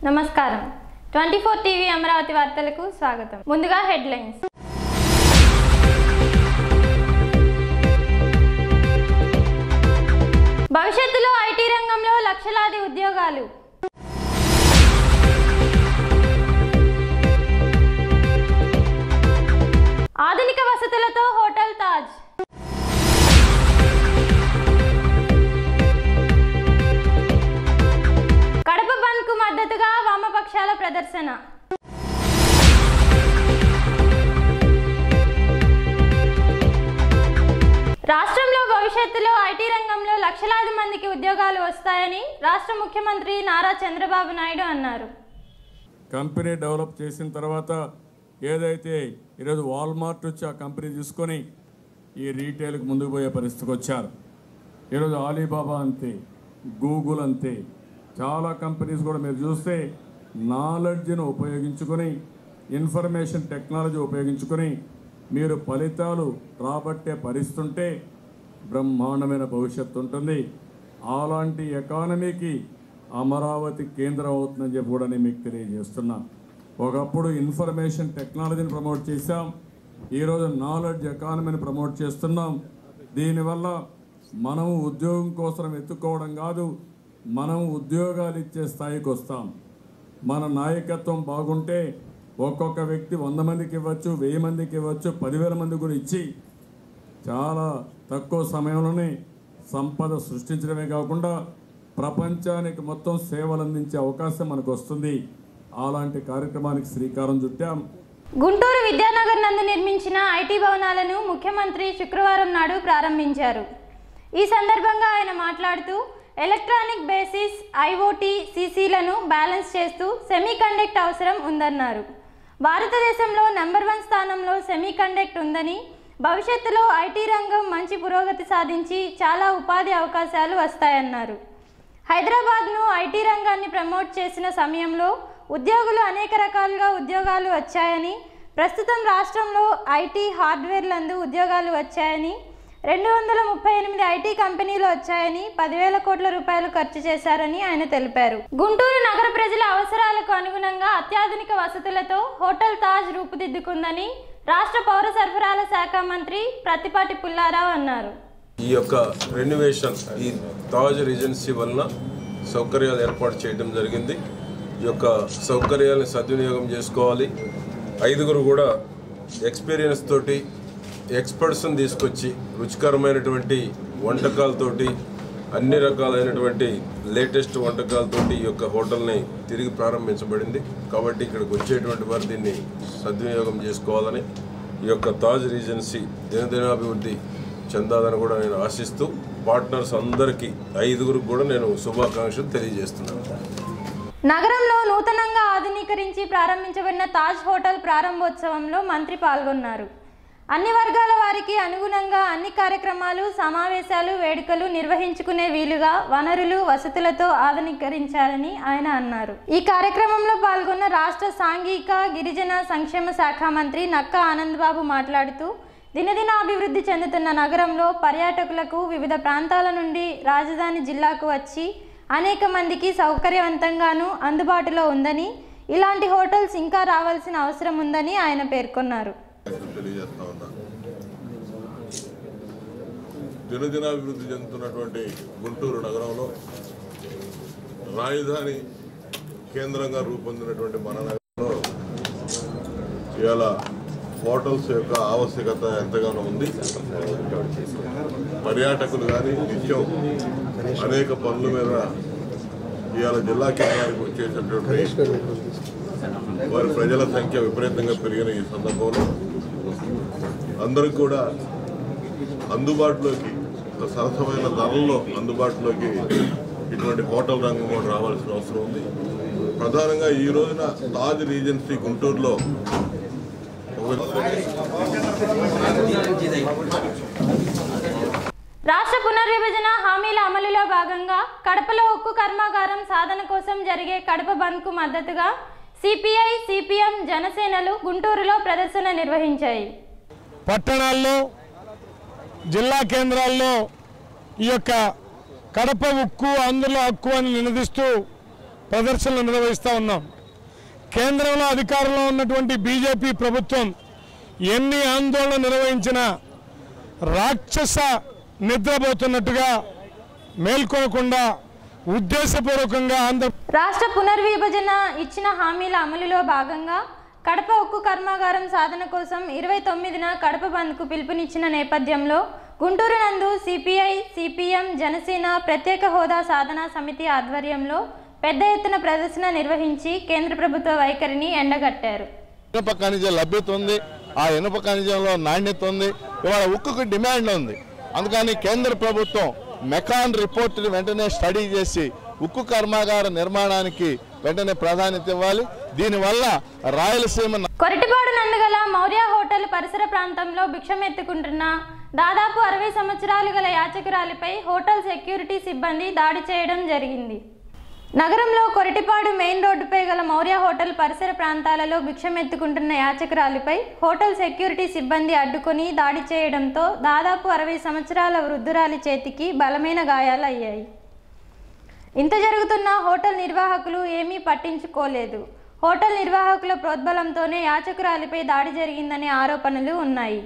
నమస్కారం twenty four TV Amaravati వార్తలకు స్వాగతం ముందుగా హెడ్లైన్స్ భవిష్యత్తులో ఐటీ రంగంలో లక్షలాది ఉద్యోగాలు ఆధునిక వసతులతో హోటల్ తాజ్ కడప బంద్కు మద్దతుగా వామపక్షాల ప్రదర్శన రాష్ట్రంలో భవిష్యత్తులో ఐటీ రంగంలో లక్షలాది మందికి ఉద్యోగాలు వస్తాయని రాష్ట్ర ముఖ్యమంత్రి నారా చంద్రబాబు నాయుడు అన్నారు కంపెనీ డెవలప్ చేసిన తర్వాత ఏదైతే ఈరోజు వాల్మార్ట్ వచ్చి ఆ కంపెనీ తీసుకొని ఈ రీటైల్కి ముందుకు పోయే పరిస్థితికి వచ్చారు ఈరోజు ఆలీబాబా అంతే గూగుల్ అంతే చాలా కంపెనీస్ కూడా మీరు చూస్తే నాలెడ్జ్ను ఉపయోగించుకొని ఇన్ఫర్మేషన్ టెక్నాలజీ ఉపయోగించుకొని మీరు ఫలితాలు రాబట్టే పరిస్థితి ఉంటే బ్రహ్మాండమైన భవిష్యత్తు ఉంటుంది అలాంటి ఎకానమీకి అమరావతి కేంద్రం అవుతుందని చెప్పి కూడా నేను మీకు తెలియజేస్తున్నా ఒకప్పుడు ఇన్ఫర్మేషన్ టెక్నాలజీని ప్రమోట్ చేశాం ఈరోజు నాలెడ్జ్ ఎకానమీని ప్రమోట్ చేస్తున్నాం దీనివల్ల మనం ఉద్యోగం కోసం ఎత్తుకోవడం కాదు మనం ఉద్యోగాలు ఇచ్చే స్థాయికి వస్తాం మన నాయకత్వం బాగుంటే ఒక్కొక్క వ్యక్తి వంద మందికి ఇవ్వచ్చు వెయ్యి మందికి ఇవ్వచ్చు పదివేల మంది కూడా ఇచ్చి చాలా తక్కువ సమయంలోనే సంపద సృష్టించడమే కాకుండా ప్రపంచానికి మొత్తం సేవలు అందించే అవకాశం మనకు వస్తుంది అలాంటి కార్యక్రమానికి శ్రీకారం చుట్టాం గుంటూరు విద్యానగర్ నందు నిర్మించిన ఐటీ భవనాలను ముఖ్యమంత్రి శుక్రవారం నాడు ప్రారంభించారు ఈ సందర్భంగా ఆయన మాట్లాడుతూ ఎలక్ట్రానిక్ బేసిస్ ఐఓటీ సీసీలను బ్యాలెన్స్ చేస్తూ సెమీ కండక్ట్ అవసరం ఉందన్నారు భారతదేశంలో నెంబర్ వన్ స్థానంలో సెమీ కండక్ట్ ఉందని భవిష్యత్తులో ఐటీ రంగం మంచి పురోగతి సాధించి చాలా ఉపాధి అవకాశాలు వస్తాయన్నారు హైదరాబాద్ను ఐటీ రంగాన్ని ప్రమోట్ చేసిన సమయంలో ఉద్యోగులు అనేక రకాలుగా ఉద్యోగాలు వచ్చాయని ప్రస్తుతం రాష్ట్రంలో ఐటీ హార్డ్వేర్లందు ఉద్యోగాలు వచ్చాయని రెండు వందల ముప్పై ఎనిమిది ఐటీ కంపెనీలు వచ్చాయని పదివేల కోట్ల రూపాయలు ఖర్చు చేశారని ఆయన తెలిపారు గుంటూరు నగర ప్రజల అవసరాలకు అనుగుణంగా అత్యాధునిక వసతులతో హోటల్ తాజ్ రూపుదిద్దుకుందని రాష్ట్ర పౌర సరఫరాల శాఖ మంత్రి ప్రతిపాటి పుల్లారావు అన్నారు ఈ యొక్క రెన్యువేషన్ ఈ తాజ్ రిజెన్సీ వలన సౌకర్యాలు ఏర్పాటు చేయడం జరిగింది ఈ యొక్క సౌకర్యాలను సద్వినియోగం చేసుకోవాలి ఐదుగురు కూడా ఎక్స్పీరియన్స్ తోటి ఎక్స్పర్ట్స్ని తీసుకొచ్చి రుచికరమైనటువంటి వంటకాలతోటి అన్ని రకాలైనటువంటి లేటెస్ట్ వంటకాలతోటి ఈ యొక్క హోటల్ని తిరిగి ప్రారంభించబడింది కాబట్టి ఇక్కడికి వచ్చేటువంటి వారు దీన్ని సద్వినియోగం చేసుకోవాలని ఈ యొక్క తాజ్ రీజెన్సీ దినదినాభివృద్ధి చెందాలని కూడా నేను ఆశిస్తూ పార్ట్నర్స్ అందరికీ ఐదుగురికి కూడా నేను శుభాకాంక్షలు తెలియజేస్తున్నాను నగరంలో నూతనంగా ఆధునీకరించి ప్రారంభించబడిన తాజ్ హోటల్ ప్రారంభోత్సవంలో మంత్రి పాల్గొన్నారు అన్ని వర్గాల వారికి అనుగుణంగా అన్ని కార్యక్రమాలు సమావేశాలు వేడుకలు నిర్వహించుకునే వీలుగా వనరులు వసతులతో ఆధునీకరించాలని ఆయన అన్నారు ఈ కార్యక్రమంలో పాల్గొన్న రాష్ట్ర సాంఘిక గిరిజన సంక్షేమ శాఖ మంత్రి నక్క ఆనందబాబు మాట్లాడుతూ దినదిన అభివృద్ధి చెందుతున్న నగరంలో పర్యాటకులకు వివిధ ప్రాంతాల నుండి రాజధాని జిల్లాకు వచ్చి అనేక మందికి సౌకర్యవంతంగాను అందుబాటులో ఉందని ఇలాంటి హోటల్స్ ఇంకా రావాల్సిన అవసరం ఉందని ఆయన పేర్కొన్నారు తెలియజేస్తా ఉన్నా దినదినాభివృద్ధి చెందుతున్నటువంటి గుంటూరు నగరంలో రాజధాని కేంద్రంగా రూపొందినటువంటి మన నగరంలో ఇవాళ హోటల్స్ యొక్క ఆవశ్యకత ఎంతగానో ఉంది పర్యాటకులు కానీ నిత్యం అనేక పనుల మీద ఇవాళ జిల్లా కేంద్రానికి వచ్చేటటువంటి వారి ప్రజల సంఖ్య విపరీతంగా పెరిగిన ఈ సందర్భంలో అందరికి కూడా అందుబాటులోకి ఒక సరసమైన ధరల్లో అందుబాటులోకి ఇటువంటి హోటల్ రంగం కూడా రావాల్సిన అవసరం ఉంది ప్రధానంగా ఈ రోజున తాజ్ రీజెన్సీ గుంటూరులో ఒక రాష్ట్ర పునర్విభజన హామీల అమలులో భాగంగా కడపలో ఉక్కు కర్మాగారం సాధన కోసం జరిగే కడప బంద్కు మద్దతుగా సిపిఐ సిపిఎం జనసేనలు గుంటూరులో ప్రదర్శన నిర్వహించాయి పట్టణాల్లో జిల్లా కేంద్రాల్లో ఈ యొక్క కడప ఉక్కు ఆంధ్రుల హక్కు అని నినదిస్తూ ప్రదర్శనలు నిర్వహిస్తూ ఉన్నాం కేంద్రంలో అధికారంలో ఉన్నటువంటి బీజేపీ ప్రభుత్వం ఎన్ని ఆందోళన నిర్వహించినా రాక్షస నిద్రపోతున్నట్టుగా మేల్కొనకుండా ఉద్దేశపూర్వకంగా ఆంధ్ర రాష్ట్ర పునర్విభజన ఇచ్చిన హామీల అమలులో భాగంగా కడప ఉక్కు కర్మాగారం సాధన కోసం ఇరవై తొమ్మిదిన కడప బంద్కు పిలుపునిచ్చిన నేపథ్యంలో గుంటూరు నందు సిపిఐ సిపిఎం జనసేన ప్రత్యేక హోదా సాధనా సమితి ఆధ్వర్యంలో పెద్ద ఎత్తున ప్రదర్శన నిర్వహించి కేంద్ర ప్రభుత్వ వైఖరిని ఎండగట్టారు ఇనుప ఖనిజ లభ్యత ఉంది ఆ ఇనుప ఖనిజంలో నాణ్యత ఉంది ఇవాళ ఉక్కుకు డిమాండ్ ఉంది అందుకని కేంద్ర ప్రభుత్వం మెకాన్ రిపోర్ట్ని వెంటనే స్టడీ చేసి ఉక్కు కర్మాగార నిర్మాణానికి వెంటనే ప్రాధాన్యత ఇవ్వాలి దీనివల్ల రాయలసీమ కొరటిపాడు నందుగల మౌర్య హోటల్ పరిసర ప్రాంతంలో భిక్షమెత్తుకుంటున్న దాదాపు అరవై సంవత్సరాలు గల యాచకురాలిపై హోటల్ సెక్యూరిటీ సిబ్బంది దాడి చేయడం జరిగింది నగరంలో కొరటిపాడు మెయిన్ రోడ్డుపై గల మౌర్య హోటల్ పరిసర ప్రాంతాలలో భిక్షమెత్తుకుంటున్న యాచకురాలిపై హోటల్ సెక్యూరిటీ సిబ్బంది అడ్డుకొని దాడి చేయడంతో దాదాపు అరవై సంవత్సరాల వృద్ధురాలి చేతికి బలమైన గాయాలు అయ్యాయి ఇంత జరుగుతున్న హోటల్ నిర్వాహకులు ఏమీ పట్టించుకోలేదు హోటల్ నిర్వాహకుల ప్రోద్బలంతోనే యాచకురాలిపై దాడి జరిగిందనే ఆరోపణలు ఉన్నాయి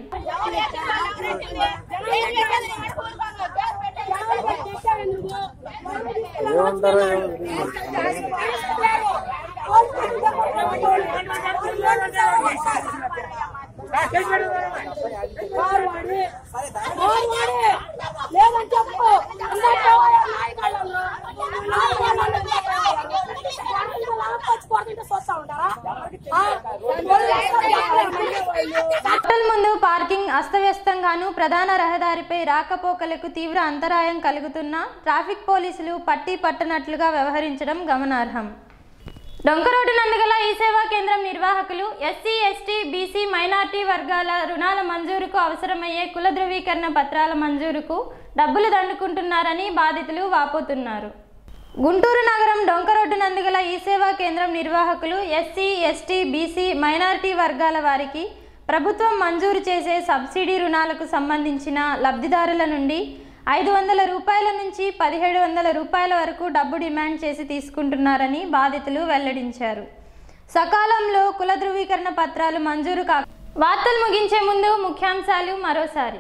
లేదని చెప్పు హోటల్ ముందు పార్కింగ్ అస్తవ్యస్తంగాను ప్రధాన రహదారిపై రాకపోకలకు తీవ్ర అంతరాయం కలుగుతున్నా ట్రాఫిక్ పోలీసులు పట్టి పట్టనట్లుగా వ్యవహరించడం గమనార్హం డొంకరోడ్డు నందుగల ఈ సేవా కేంద్రం నిర్వాహకులు ఎస్సీ ఎస్టీ బీసీ మైనార్టీ వర్గాల రుణాల మంజూరుకు అవసరమయ్యే కుల ధృవీకరణ పత్రాల మంజూరుకు డబ్బులు దండుకుంటున్నారని బాధితులు వాపోతున్నారు గుంటూరు నగరం డొంకరోడ్డు నందుగల ఈ సేవా కేంద్రం నిర్వాహకులు ఎస్సీ ఎస్టీ బీసీ మైనారిటీ వర్గాల వారికి ప్రభుత్వం మంజూరు చేసే సబ్సిడీ రుణాలకు సంబంధించిన లబ్ధిదారుల నుండి ఐదు వందల రూపాయల నుంచి పదిహేడు వందల రూపాయల వరకు డబ్బు డిమాండ్ చేసి తీసుకుంటున్నారని బాధితులు వెల్లడించారు సకాలంలో కుల ధృవీకరణ పత్రాలు మంజూరు కా వార్తలు ముగించే ముందు ముఖ్యాంశాలు మరోసారి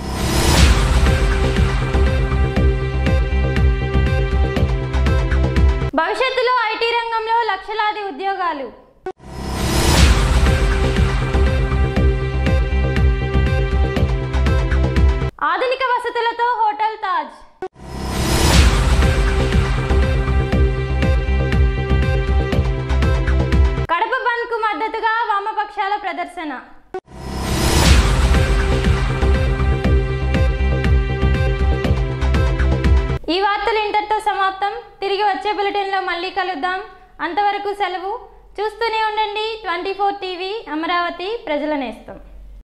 భవిష్యత్తులో ఐటీ రంగంలో లక్షలాది ఉద్యోగాలు ఆధునిక వసతులతో హోటల్ తాజ్ కడప బంద్కు మద్దతుగా వామపక్షాల ప్రదర్శన ఈ వార్తలు ఇంతటితో సమాప్తం తిరిగి వచ్చే బులెటిన్లో మళ్ళీ కలుద్దాం అంతవరకు సెలవు చూస్తూనే ఉండండి ట్వంటీ ఫోర్ టీవీ అమరావతి ప్రజల నేస్తం